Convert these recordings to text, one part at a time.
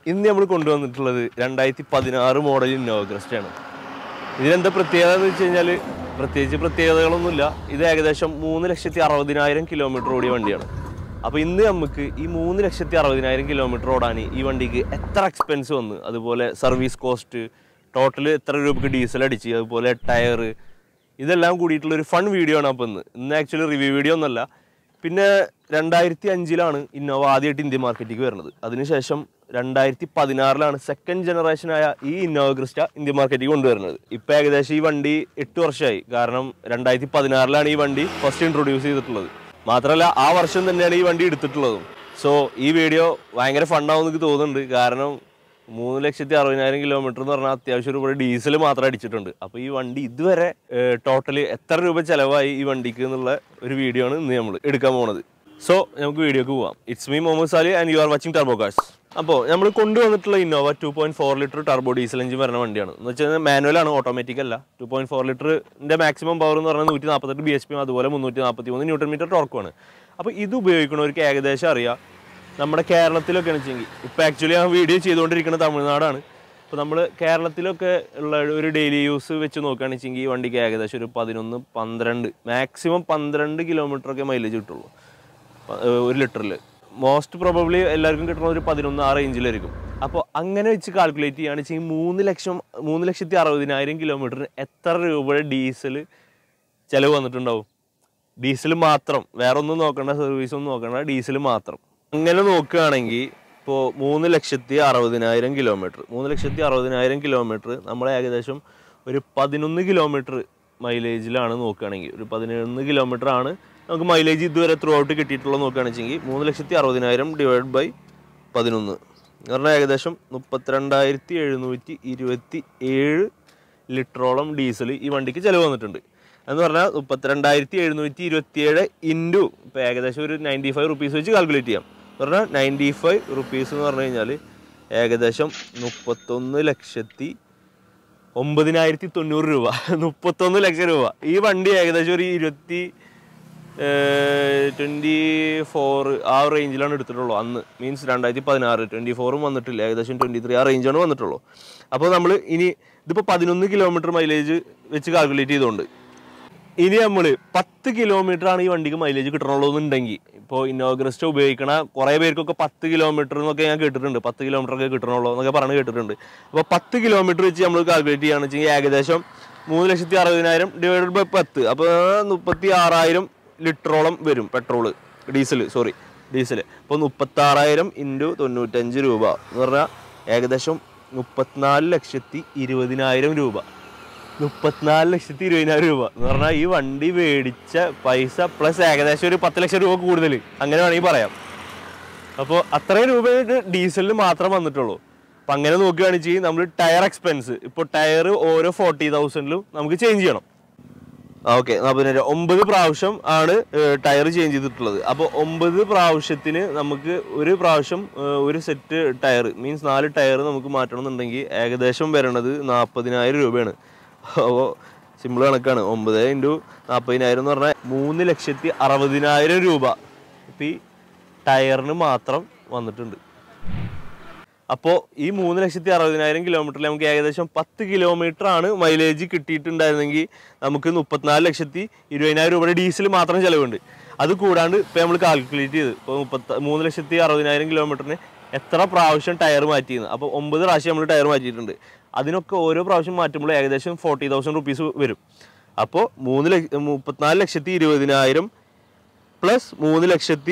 ഇന്ന് നമ്മൾ കൊണ്ടുവന്നിട്ടുള്ളത് രണ്ടായിരത്തി പതിനാറ് മോഡൽ ഇന്നോവ ക്രിസ്റ്റയാണ് ഇതിനെന്താ പ്രത്യേകത എന്ന് വെച്ച് കഴിഞ്ഞാൽ പ്രത്യേകിച്ച് പ്രത്യേകതകളൊന്നുമില്ല ഇത് ഏകദേശം മൂന്ന് ലക്ഷത്തി അറുപതിനായിരം കിലോമീറ്റർ ഓടിയ വണ്ടിയാണ് അപ്പോൾ ഇന്ന് നമുക്ക് ഈ മൂന്ന് ലക്ഷത്തി അറുപതിനായിരം കിലോമീറ്റർ ഓടാൻ ഈ വണ്ടിക്ക് എത്ര എക്സ്പെൻസ് വന്ന് അതുപോലെ സർവീസ് കോസ്റ്റ് ടോട്ടൽ എത്ര രൂപയ്ക്ക് ഡീസൽ അടിച്ച് അതുപോലെ ടയർ ഇതെല്ലാം കൂടിയിട്ടുള്ള ഒരു ഫൺ വീഡിയോ ആണ് അപ്പോൾ ഇന്ന് ഇന്ന് ആക്ച്വലി റിവ്യൂ വീഡിയോ ഒന്നല്ല പിന്നെ രണ്ടായിരത്തി അഞ്ചിലാണ് ഇന്നോവ ആദ്യമായിട്ട് ഇന്ത്യൻ മാർക്കറ്റിലേക്ക് വരുന്നത് അതിനുശേഷം രണ്ടായിരത്തി പതിനാറിലാണ് സെക്കൻഡ് ജനറേഷനായ ഈ ഇന്നോവ ക്രിസ്റ്റ ഇന്ത്യൻ മാർക്കറ്റിലേക്ക് കൊണ്ടുവരുന്നത് ഇപ്പം ഏകദേശം ഈ വണ്ടി എട്ട് വർഷമായി കാരണം രണ്ടായിരത്തി പതിനാറിലാണ് ഈ വണ്ടി ഫസ്റ്റ് ഇൻട്രൊഡ്യൂസ് ചെയ്തിട്ടുള്ളത് മാത്രമല്ല ആ വർഷം തന്നെയാണ് ഈ വണ്ടി എടുത്തിട്ടുള്ളതും സോ ഈ വീഡിയോ ഭയങ്കര ഫണ്ണാവും എനിക്ക് തോന്നുന്നുണ്ട് കാരണം മൂന്ന് ലക്ഷത്തി അറുപതിനായിരം കിലോമീറ്റർ എന്ന് പറഞ്ഞാൽ അത്യാവശ്യം രൂപ ഡീസൽ മാത്രം അടിച്ചിട്ടുണ്ട് അപ്പോൾ ഈ വണ്ടി ഇതുവരെ ടോട്ടലി എത്ര രൂപ ചിലവായി ഈ വണ്ടിക്ക് എന്നുള്ള ഒരു വീഡിയോ ആണ് ഇന്ന് നമ്മൾ എടുക്കാൻ പോകുന്നത് സോ നമുക്ക് വീഡിയോക്ക് പോവാം it's me Muhammad Sali and you are watching turbo cars അപ്പോൾ നമ്മൾ കൊണ്ടുവന്നിട്ടുള്ള Innova two point four litre turbo diesel engine വരുന്ന വണ്ടിയാണ് എന്ന് വെച്ചാൽ മാനുവൽ ആണ് ഓട്ടോമാറ്റിക് അല്ല ടു പോയിന്റ് ഫോർ ലിറ്ററിന്റെ മാക്സിമം പവർ എന്ന് പറഞ്ഞാൽ നൂറ്റി നാൽപ്പത്തെട്ട് ബി എച്ച് പി അതുപോലെ മുന്നൂറ്റി നാൽപ്പത്തി മൂന്ന് ന്യൂട്ടൺ മീറ്റർ ടോർക്കുമാണ് അപ്പോൾ ഇത് ഉപയോഗിക്കുന്നവർക്ക് ഏകദേശം അറിയാം നമ്മുടെ കേരളത്തിലൊക്കെ വെച്ചെങ്കിൽ ഇപ്പോൾ ആക്ച്വലി ആ വീഡിയോ ചെയ്തുകൊണ്ടിരിക്കുന്നത് തമിഴ്നാടാണ് അപ്പോൾ നമ്മൾ കേരളത്തിലൊക്കെ ഉള്ള ഒരു ഡെയിലി യൂസ് വെച്ച് നോക്കുകയാണെന്ന് വെച്ചെങ്കിൽ ഈ വണ്ടിക്ക് ഏകദേശം ഒരു പതിനൊന്ന് പന്ത്രണ്ട് മാക്സിമം പന്ത്രണ്ട് കിലോമീറ്റർ ഒക്കെ മൈലേജ് കിട്ടുള്ളൂ പ- ഏഹ് ഒരു ലിറ്ററിൽ മോസ്റ്റ് പ്രോബബ്ലി എല്ലാവർക്കും കിട്ടുന്ന ഒരു പതിനൊന്ന് ആ റേഞ്ചിലായിരിക്കും അപ്പോൾ അങ്ങനെ വെച്ച് കാൽക്കുലേറ്റ് ചെയ്യുകയാണെന്ന് വെച്ചെങ്കിൽ മൂന്ന് ലക്ഷം മൂന്ന് ലക്ഷത്തി അറുപതിനായിരം കിലോമീറ്ററിന് എത്ര രൂപയുടെ ഡീസൽ ചിലവ് വന്നിട്ടുണ്ടാവും ഡീസൽ മാത്രം വേറെ ഒന്നും നോക്കണ്ട സർവീസ് ഒന്നും നോക്കണ്ട ഡീസൽ മാത്രം അങ്ങനെ നോക്കുകയാണെങ്കിൽ ഇപ്പോൾ മൂന്ന് ലക്ഷത്തി അറുപതിനായിരം കിലോമീറ്റർ മൂന്ന് ലക്ഷത്തി അറുപതിനായിരം കിലോമീറ്റർ നമ്മൾ ഏകദേശം ഒരു പതിനൊന്ന് കിലോമീറ്റർ മൈലേജിലാണ് നോക്കുകയാണെങ്കിൽ ഒരു പതിനൊന്ന് കിലോമീറ്റർ ആണ് നമുക്ക് മൈലേജ് ഇതുവരെ ത്രൂ ഔട്ട് കിട്ടിയിട്ടുള്ളത് നോക്കുകയാണെന്ന് വെച്ചെങ്കിൽ മൂന്ന് ലക്ഷത്തി അറുപതിനായിരം ഡിവൈഡ് ബൈ പതിനൊന്ന് എന്ന് പറഞ്ഞാൽ ഏകദേശം മുപ്പത്തിരണ്ടായിരത്തി എഴുന്നൂറ്റി ഇരുപത്തി ഏഴ് ലിറ്ററോളം ഡീസൽ ഈ വണ്ടിക്ക് ചിലവ് വന്നിട്ടുണ്ട് എന്ന് പറഞ്ഞാൽ മുപ്പത്തിരണ്ടായിരത്തി എഴുന്നൂറ്റി ഇരുപത്തി ഏഴ് ഇൻറ്റു ഇപ്പോൾ ഏകദേശം ഒരു നയൻറ്റി ഫൈവ് റുപ്പീസ് വെച്ച് കാൽക്കുലേറ്റ് ചെയ്യാം എന്ന് പറഞ്ഞാൽ നയൻറ്റി ഫൈവ് റുപ്പീസ് എന്ന് പറഞ്ഞു കഴിഞ്ഞാൽ ഏകദേശം മുപ്പത്തൊന്ന് ലക്ഷത്തി ഒമ്പതിനായിരത്തി തൊണ്ണൂറ് രൂപ മുപ്പത്തൊന്ന് ലക്ഷം രൂപ ഈ വണ്ടി ഏകദേശം ഒരു ഇരുപത്തി ട്വൻറ്റി ഫോർ ആ റേഞ്ചിലാണ് എടുത്തിട്ടുള്ളൂ അന്ന് മീൻസ് രണ്ടായിരത്തി പതിനാറ് ട്വൻറ്റി ഫോറും വന്നിട്ടില്ല ഏകദേശം ട്വൻറ്റി ത്രീ ആ റേഞ്ചാണ് വന്നിട്ടുള്ളൂ അപ്പോൾ നമ്മൾ ഇനി ഇതിപ്പോൾ പതിനൊന്ന് കിലോമീറ്റർ മൈലേജ് വെച്ച് കാൽക്കുലേറ്റ് ചെയ്തുകൊണ്ട് ഇനി നമ്മൾ പത്ത് കിലോമീറ്റർ ആണ് ഈ വണ്ടിക്ക് മൈലേജ് കിട്ടണുള്ളൂ എന്നുണ്ടെങ്കിൽ ഇപ്പോൾ ഇന്നോഗ്രസ്റ്റ് ഉപയോഗിക്കണ കുറേ പേർക്കൊക്കെ പത്ത് കിലോമീറ്റർ എന്നൊക്കെ ഞാൻ കേട്ടിട്ടുണ്ട് പത്ത് കിലോമീറ്റർ ഒക്കെ കിട്ടണുള്ളൂ എന്നൊക്കെ പറഞ്ഞ് കേട്ടിട്ടുണ്ട് അപ്പോൾ പത്ത് കിലോമീറ്റർ വെച്ച് നമ്മൾ കാൽക്കുലേറ്റ് ചെയ്യുകയാണെന്ന് വെച്ചെങ്കിൽ ഏകദേശം മൂന്ന് ലക്ഷത്തി അറുപതിനായിരം ഡിവൈഡഡ് ബൈ പത്ത് അപ്പോൾ മുപ്പത്തി ആറായിരം ലിറ്ററോളം വരും പെട്രോള് ഡീസൽ സോറി ഡീസൽ അപ്പോൾ മുപ്പത്തി ആറായിരം ഇൻറ്റു തൊണ്ണൂറ്റഞ്ച് രൂപ എന്ന് പറഞ്ഞാൽ ഏകദേശം മുപ്പത്തിനാല് ലക്ഷത്തി ഇരുപതിനായിരം രൂപ മുപ്പത്തിനാല് ലക്ഷത്തി ഇരുപതിനായിരം രൂപ എന്ന് പറഞ്ഞാൽ ഈ വണ്ടി മേടിച്ച പൈസ പ്ലസ് ഏകദേശം ഒരു പത്ത് ലക്ഷം രൂപ കൂടുതൽ അങ്ങനെ വേണമെങ്കിൽ പറയാം അപ്പോൾ അത്രയും രൂപ ഡീസലിന് മാത്രം വന്നിട്ടുള്ളൂ അപ്പം അങ്ങനെ നോക്കുകയാണെന്ന് വെച്ചാൽ നമ്മൾ ടയർ എക്സ്പെൻസ് ഇപ്പോൾ ടയർ ഓരോ ഫോർട്ടി തൗസൻഡിലും നമുക്ക് ചേഞ്ച് ചെയ്യണം ഓക്കെ പിന്നെ ഒമ്പത് പ്രാവശ്യം ആണ് ടയർ ചേഞ്ച് ചെയ്തിട്ടുള്ളത് അപ്പോൾ ഒമ്പത് പ്രാവശ്യത്തിന് നമുക്ക് ഒരു പ്രാവശ്യം ഏഹ്, ഒരു സെറ്റ് ടയർ മീൻസ് നാല് ടയർ നമുക്ക് മാറ്റണം എന്നുണ്ടെങ്കിൽ ഏകദേശം വരണത് നാൽപ്പതിനായിരം രൂപയാണ് അപ്പോൾ സിമ്പിൾ കണക്കാണ് ഒമ്പത് ഇൻറ്റു നാൽപ്പതിനായിരം എന്ന് പറഞ്ഞാൽ മൂന്ന് ലക്ഷത്തി അറുപതിനായിരം രൂപ ഇപ്പം ഈ ടയറിന് മാത്രം വന്നിട്ടുണ്ട് അപ്പോൾ ഈ മൂന്ന് ലക്ഷത്തി അറുപതിനായിരം കിലോമീറ്ററിൽ നമുക്ക് ഏകദേശം പത്ത് കിലോമീറ്റർ ആണ് മൈലേജ് കിട്ടിയിട്ടുണ്ടായിരുന്നെങ്കിൽ നമുക്ക് മുപ്പത്തിനാല് ലക്ഷത്തി ഇരുപതിനായിരം രൂപയുടെ ഡീസൽ മാത്രം ചിലവുണ്ട് അത് കൂടാണ്ട് ഇപ്പോൾ നമ്മൾ കാൽക്കുലേറ്റ് ചെയ്ത് ഇപ്പോൾ മുപ്പത്തി മൂന്ന് ലക്ഷത്തി അറുപതിനായിരം കിലോമീറ്ററിന് എത്ര പ്രാവശ്യം ടയർ മാറ്റിയെന്ന് അപ്പോൾ ഒമ്പത് പ്രാവശ്യം നമ്മൾ ടയർ മാറ്റിയിട്ടുണ്ട് അതിനൊക്കെ ഓരോ പ്രാവശ്യം മാറ്റുമ്പോൾ ഏകദേശം ഫോർട്ടി തൗസൻഡ് റുപ്പീസ് വരും അപ്പോൾ മൂന്ന് ലക്ഷ മുപ്പത്തിനാല് ലക്ഷത്തി ഇരുപതിനായിരം പ്ലസ് മൂന്ന് ലക്ഷത്തി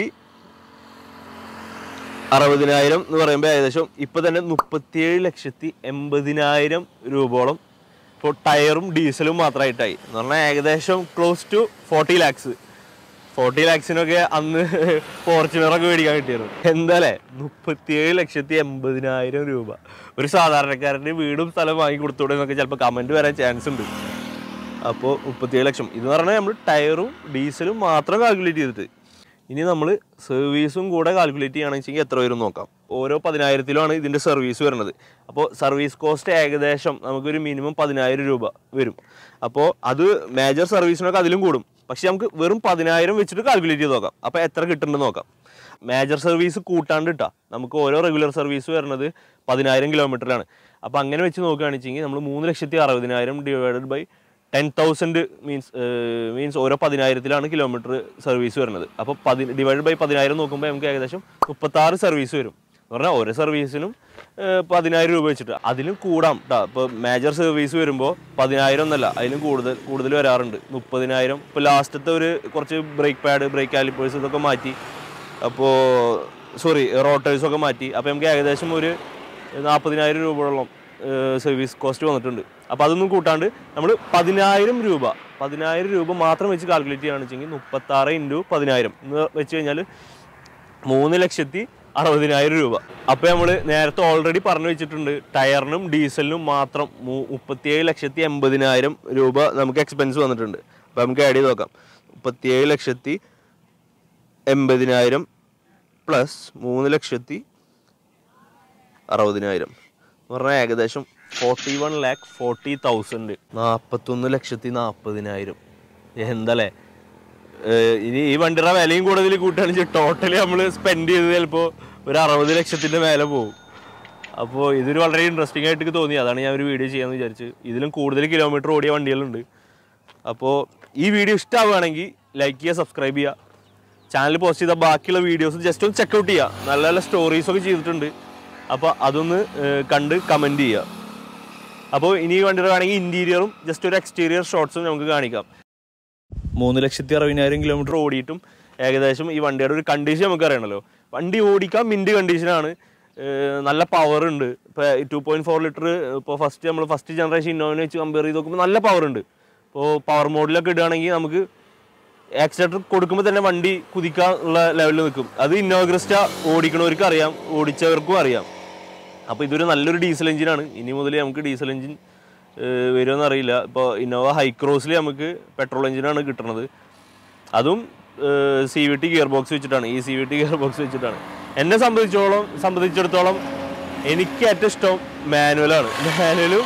അറുപതിനായിരം എന്ന് പറയുമ്പോൾ ഏകദേശം ഇപ്പൊ തന്നെ മുപ്പത്തിയേഴ് ലക്ഷത്തി എൺപതിനായിരം രൂപയോളം ഇപ്പോൾ ടയറും ഡീസലും മാത്രമായിട്ടായി എന്ന് പറഞ്ഞാൽ ഏകദേശം close to forty lakhs forty ലാക്സിനൊക്കെ അന്ന് ഫോർച്യൂണറൊക്കെ മേടിക്കാൻ കിട്ടിയിരുന്നു എന്താല്ലേ മുപ്പത്തിയേഴ് ലക്ഷത്തി എൺപതിനായിരം രൂപ ഒരു സാധാരണക്കാരൻ്റെ വീടും സ്ഥലം വാങ്ങി കൊടുത്തൂടെ എന്നൊക്കെ ചിലപ്പോൾ കമൻറ്റ് വരാൻ ചാൻസ് ഉണ്ട് അപ്പോൾ മുപ്പത്തിയേഴ് ലക്ഷം ഇത് പറഞ്ഞാൽ നമ്മൾ ടയറും ഡീസലും മാത്രം കാൽക്കുലേറ്റ് ചെയ്തിട്ട് ഇനി നമ്മൾ സർവീസും കൂടെ കാൽക്കുലേറ്റ് ചെയ്യുകയാണെന്ന് വെച്ചെങ്കിൽ എത്ര വരും നോക്കാം ഓരോ പതിനായിരത്തിലുമാണ് ഇതിൻ്റെ സർവീസ് വരുന്നത് അപ്പോൾ സർവീസ് കോസ്റ്റ് ഏകദേശം നമുക്കൊരു മിനിമം പതിനായിരം രൂപ വരും അപ്പോൾ അത് മേജർ സർവീസിനൊക്കെ അതിലും കൂടും പക്ഷെ നമുക്ക് വെറും പതിനായിരം വെച്ചിട്ട് കാൽക്കുലേറ്റ് ചെയ്ത് നോക്കാം അപ്പോൾ എത്ര കിട്ടുന്നുണ്ടെന്ന് നോക്കാം മേജർ സർവീസ് കൂട്ടാണ്ട് ഇട്ടാ നമുക്ക് ഓരോ റെഗുലർ സർവീസ് വരുന്നത് പതിനായിരം കിലോമീറ്ററിലാണ് അപ്പോൾ അങ്ങനെ വെച്ച് നോക്കുകയാണെന്ന് വെച്ചെങ്കിൽ നമ്മൾ മൂന്ന് ലക്ഷത്തി അറുപതിനായിരം divided by ten thousand means means ഓരോ പതിനായിരത്തിലാണ് കിലോമീറ്റർ സർവീസ് വരുന്നത് അപ്പോൾ പതി ഡിവൈഡ് ബൈ പതിനായിരം നോക്കുമ്പോൾ നമുക്ക് ഏകദേശം മുപ്പത്താറ് സർവീസ് വരും എന്ന് പറഞ്ഞാൽ ഓരോ സർവീസിനും ഏഹ്, പതിനായിരം രൂപ വെച്ചിട്ട് അതിലും കൂടാം കേട്ടോ ഇപ്പോൾ മേജർ സർവീസ് വരുമ്പോൾ പതിനായിരം ഒന്നല്ല അതിലും കൂടുതൽ കൂടുതൽ വരാറുണ്ട് മുപ്പതിനായിരം ഇപ്പോൾ ലാസ്റ്റത്തെ ഒരു കുറച്ച് ബ്രേക്ക് പാഡ് ബ്രേക്ക് കാലിപ്പേഴ്സ് ഇതൊക്കെ മാറ്റി അപ്പോൾ സോറി റോട്ടേഴ്സൊക്കെ മാറ്റി അപ്പോൾ നമുക്ക് ഏകദേശം ഒരു നാൽപ്പതിനായിരം രൂപയോളം സർവീസ് കോസ്റ്റ് വന്നിട്ടുണ്ട് അപ്പോൾ അതൊന്നും കൂട്ടാണ്ട് നമ്മൾ പതിനായിരം രൂപ പതിനായിരം രൂപ മാത്രം വെച്ച് കാൽക്കുലേറ്റ് ചെയ്യുകയാണെന്ന് വെച്ചെങ്കിൽ മുപ്പത്താറ് ഇൻറ്റു പതിനായിരം എന്ന് വെച്ച് കഴിഞ്ഞാൽ മൂന്ന് ലക്ഷത്തി അറുപതിനായിരം രൂപ അപ്പോൾ നമ്മൾ നേരത്തെ ഓൾറെഡി പറഞ്ഞു വെച്ചിട്ടുണ്ട് ടയറിനും ഡീസലിനും മാത്രം മു- മുപ്പത്തിയേഴ് ലക്ഷത്തി എൺപതിനായിരം രൂപ നമുക്ക് എക്സ്പെൻസ് വന്നിട്ടുണ്ട് അപ്പോൾ നമുക്ക് ആഡ് ചെയ്ത് നോക്കാം മുപ്പത്തിയേഴ് ലക്ഷത്തി എൺപതിനായിരം പ്ലസ് മൂന്ന് ലക്ഷത്തി അറുപതിനായിരം എന്ന് പറഞ്ഞാൽ ഏകദേശം forty one lakh forty thousand നാൽപ്പത്തൊന്ന് ലക്ഷത്തി നാൽപ്പതിനായിരം എന്തല്ലേ ഏഹ് ഇനി ഈ വണ്ടിയുടെ വിലയും കൂടുതൽ കൂട്ടുകയാണെന്ന് വെച്ചാൽ ടോട്ടലി നമ്മൾ സ്പെൻഡ് ചെയ്ത് ചിലപ്പോൾ ഒരു അറുപത് ലക്ഷത്തിൻ്റെ മേലെ പോകും അപ്പോൾ ഇതൊരു വളരെ ഇൻട്രസ്റ്റിംഗ് ആയിട്ട് എനിക്ക് തോന്നി അതാണ് ഞാൻ ഒരു വീഡിയോ ചെയ്യാമെന്ന് വിചാരിച്ച് ഇതിലും കൂടുതൽ കിലോമീറ്റർ ഓടിയ വണ്ടികളുണ്ട് അപ്പോൾ ഈ വീഡിയോ ഇഷ്ടമാവുകയാണെങ്കിൽ ലൈക്ക് ചെയ്യുക സബ്സ്ക്രൈബ് ചെയ്യുക ചാനൽ പോസ്റ്റ് ചെയ്ത ബാക്കിയുള്ള വീഡിയോസ് ജസ്റ്റ് ഒന്ന് ചെക്കൗട്ട് ചെയ്യുക നല്ല നല്ല സ്റ്റോറീസ് ഒക്കെ ചെയ്തിട്ടുണ്ട് അപ്പോൾ അതൊന്ന് ഏഹ്, കണ്ട് കമൻറ്റ് ചെയ്യുക അപ്പോൾ ഇനി ഈ വണ്ടിയുടെ വേണമെങ്കിൽ ഇൻറ്റീരിയറും ജസ്റ്റ് ഒരു എക്സ്റ്റീരിയർ ഷോട്ട്സും നമുക്ക് കാണിക്കാം മൂന്ന് ലക്ഷത്തി അറുപതിനായിരം കിലോമീറ്റർ ഓടിയിട്ടും ഏകദേശം ഈ വണ്ടിയുടെ ഒരു കണ്ടീഷൻ നമുക്ക് അറിയണമല്ലോ വണ്ടി ഓടിക്കാൻ മിൻറ്റ് കണ്ടീഷനാണ് നല്ല പവർ ഉണ്ട് ഇപ്പോൾ ടു പോയിൻറ്റ് ഫോർ ലിറ്റർ ഇപ്പോൾ ഫസ്റ്റ് നമ്മൾ ഫസ്റ്റ് ജനറേഷൻ ഇന്നോവിനെ വെച്ച് കമ്പയർ ചെയ്ത് നോക്കുമ്പോൾ നല്ല പവർ ഉണ്ട് ഇപ്പോൾ പവർ മോഡിലൊക്കെ ഇടുകയാണെങ്കിൽ നമുക്ക് ആക്സിലേറ്റർ കൊടുക്കുമ്പോൾ തന്നെ വണ്ടി കുതിക്കാനുള്ള ലെവലിൽ നിൽക്കും അത് ഇന്നോഗ്രസ്റ്റ ഓടിക്കണവർക്ക് അറിയാം ഓടിച്ചവർക്കും അറിയാം അപ്പോൾ ഇതൊരു നല്ലൊരു ഡീസൽ എഞ്ചിനാണ് ഇനി മുതൽ നമുക്ക് ഡീസൽ എഞ്ചിൻ വരുമെന്ന് അറിയില്ല ഇപ്പോൾ ഇന്നോവ ഹൈക്രോസിൽ നമുക്ക് പെട്രോൾ എഞ്ചിനാണ് കിട്ടുന്നത് അതും C V T gear box വെച്ചിട്ടാണ് ഈ C V T gear box വെച്ചിട്ടാണ് എന്നെ സംബന്ധിച്ചോളം സംബന്ധിച്ചിടത്തോളം എനിക്ക് ഏറ്റവും ഇഷ്ടം മാനുവലാണ് മാനുവലും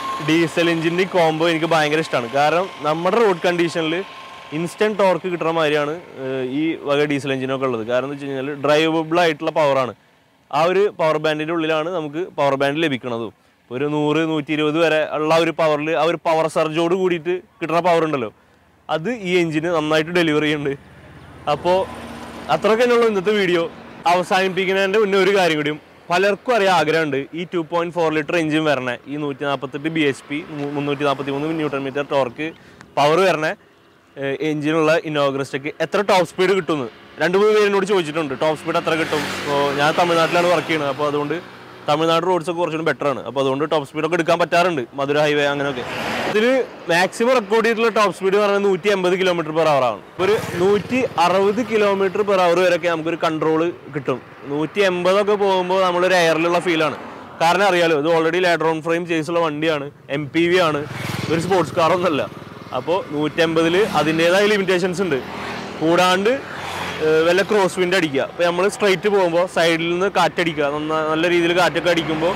ഡീസൽ എഞ്ചിൻ്റെ കോംബോ എനിക്ക് ഭയങ്കര ഇഷ്ടമാണ് കാരണം നമ്മുടെ റോഡ് കണ്ടീഷനിൽ ഇൻസ്റ്റൻറ്റ് ടോർക്ക് കിട്ടുന്ന മാതിരിയാണ് ഏഹ്, ഈ വക ഡീസൽ എഞ്ചിനൊക്കെ ഉള്ളത് കാരണം എന്ന് വെച്ച് കഴിഞ്ഞാൽ ഡ്രൈവബിൾ ആയിട്ടുള്ള പവറാണ് ആ ഒരു പവർ ബാൻഡിൻ്റെ ഉള്ളിലാണ് നമുക്ക് പവർ ബാൻഡ് ലഭിക്കുന്നതും ഒരു നൂറ് നൂറ്റി ഇരുപത് വരെ ഉള്ള ഒരു പവറിൽ ആ ഒരു പവർ സർജോട് കൂടിയിട്ട് കിട്ടുന്ന പവർ ഉണ്ടല്ലോ അത് ഈ എഞ്ചിന് നന്നായിട്ട് ഡെലിവറി ചെയ്യുന്നുണ്ട് അപ്പോൾ അത്രയൊക്കെ തന്നെയുള്ളൂ ഇന്നത്തെ വീഡിയോ അവസാനിപ്പിക്കുന്നതിൻ്റെ മുന്നേ ഒരു കാര്യം കൂടിയും പലർക്കും അറിയാൻ ആഗ്രഹമുണ്ട് ഈ two point four litre engine വരണേ ഈ നൂറ്റി നാൽപ്പത്തെട്ട് ബി എച്ച് പി മുന്നൂറ്റി നാൽപ്പത്തി മൂന്ന് ന്യൂട്ടൺ മീറ്റർ ടോർക്ക് പവർ വരണേ എഞ്ചിനുള്ള ഇന്നോഗ്രസ്റ്റക്ക് എത്ര ടോപ്പ് സ്പീഡ് കിട്ടുമെന്ന് രണ്ട് മൂന്ന് പേരിനോട് ചോദിച്ചിട്ടുണ്ട് ടോപ്പ് സ്പീഡ് എത്ര കിട്ടും അപ്പോൾ ഞാൻ തമിഴ്നാട്ടിലാണ് വർക്ക് ചെയ്യുന്നത് അപ്പോൾ അതുകൊണ്ട് തമിഴ്നാട് റോഡ്സ് ഒക്കെ കുറച്ചുകൂടി ബെറ്റർ ആണ് അപ്പോൾ അതുകൊണ്ട് ടോപ്പ് സ്പീഡ് ഒക്കെ എടുക്കാൻ പറ്റാറുണ്ട് മധുര ഹൈവേ അങ്ങനെയൊക്കെ ഇതിൽ മാക്സിമം റെക്കോർഡ് ചെയ്തിട്ടുള്ള ടോപ്പ് സ്പീഡ് എന്ന് പറയുന്നത് നൂറ്റി എൺപത് കിലോമീറ്റർ പെർ അവർ ആണ് ഒരു നൂറ്റി അറുപത് കിലോമീറ്റർ പെർ അവർ വരെയൊക്കെ നമുക്കൊരു കൺട്രോൾ കിട്ടും നൂറ്റി എൺപതൊക്കെ പോകുമ്പോൾ നമ്മളൊരു എയറിലുള്ള ഫീലാണ് കാരണം അറിയാലോ ഇത് ഓൾറെഡി ലാഡ്രോൺ ഫ്രെയിം ചെയ്സുള്ള വണ്ടിയാണ് എം പി വി ആണ് ഒരു സ്പോർട്സ് കാറൊന്നുമല്ല അപ്പോൾ നൂറ്റമ്പതിൽ അതിൻ്റേതായ ലിമിറ്റേഷൻസ് ഉണ്ട് കൂടാണ്ട് ഏഹ് വല്ല ക്രോസ് വിൻഡ് അടിക്കുക അപ്പോൾ നമ്മൾ സ്ട്രൈറ്റ് പോകുമ്പോൾ സൈഡിൽ നിന്ന് കാറ്റടിക്കുക നന്ന- നല്ല രീതിയിൽ കാറ്റൊക്കെ അടിക്കുമ്പോൾ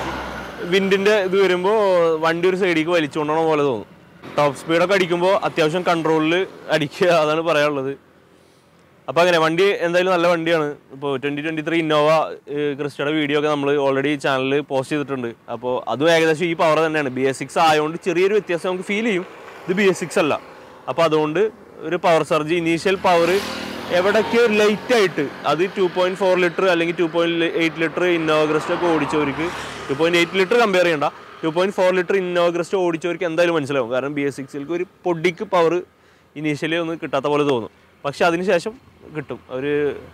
വിൻഡിൻ്റെ ഇത് വരുമ്പോൾ വണ്ടി ഒരു സൈഡിലേക്ക് വലിച്ചുകൊണ്ടോണ പോലെ തോന്നും ടോപ്പ് സ്പീഡൊക്കെ അടിക്കുമ്പോൾ അത്യാവശ്യം കൺട്രോളിൽ അടിക്കുക അതാണ് പറയാനുള്ളത് അപ്പോൾ അങ്ങനെ വണ്ടി എന്തായാലും നല്ല വണ്ടിയാണ് ഇപ്പോൾ ട്വൻറ്റി ട്വൻറ്റി ത്രീ ഇന്നോവ ക്രിസ്റ്റയുടെ വീഡിയോ ഒക്കെ നമ്മൾ ഓൾറെഡി ചാനലിൽ പോസ്റ്റ് ചെയ്തിട്ടുണ്ട് അപ്പോൾ അതും ഏകദേശം ഈ പവർ തന്നെയാണ് ബി എസ് സിക്സ് ആയതുകൊണ്ട് ചെറിയൊരു വ്യത്യാസം നമുക്ക് ഫീൽ ചെയ്യും ഇത് ബി എസ് സിക്സ് അല്ല അപ്പോൾ അതുകൊണ്ട് ഒരു പവർ സർജ് ഇനീഷ്യൽ പവർ എവിടൊക്കെയോ ലൈറ്റ് ആയിട്ട് അത് ടു പോയിന്റ് ഫോർ ലിറ്റർ അല്ലെങ്കിൽ two point eight litre Innova Crysta ഒക്കെ ഓടിച്ചവർക്ക് two point eight litre compare ചെയ്യണ്ട two point four litre Innova Crysta ഓടിച്ചവർക്ക് എന്തായാലും മനസ്സിലാവും കാരണം ബി എസ് സിക്സിലേക്ക് ഒരു പൊടിക്ക് പവർ ഇനീഷ്യലി ഒന്ന് കിട്ടാത്ത പോലെ തോന്നും പക്ഷെ അതിനുശേഷം കിട്ടും ഒരു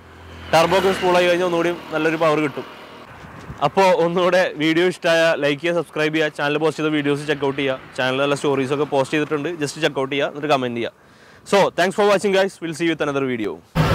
ടർബോ ഒക്കെ സ്കൂളായി കഴിഞ്ഞാൽ ഒന്നുകൂടി നല്ലൊരു പവർ കിട്ടും അപ്പോൾ ഒന്നുകൂടെ വീഡിയോ ഇഷ്ടമായ ലൈക്ക് ചെയ്യുക സബ്സ്ക്രൈബ് ചെയ്യുക ചാനൽ പോസ്റ്റ് ചെയ്ത വീഡിയോസ് ചെക്കൗട്ട് ചെയ്യുക ചാനലിൽ നല്ല സ്റ്റോറീസ് ഒക്കെ പോസ്റ്റ് ചെയ്തിട്ടുണ്ട് ജസ്റ്റ് ചെക്കൗട്ട് ചെയ്യുക എന്നിട്ട് കമൻറ്റ് ചെയ്യുക so thanks for watching guys will see with another video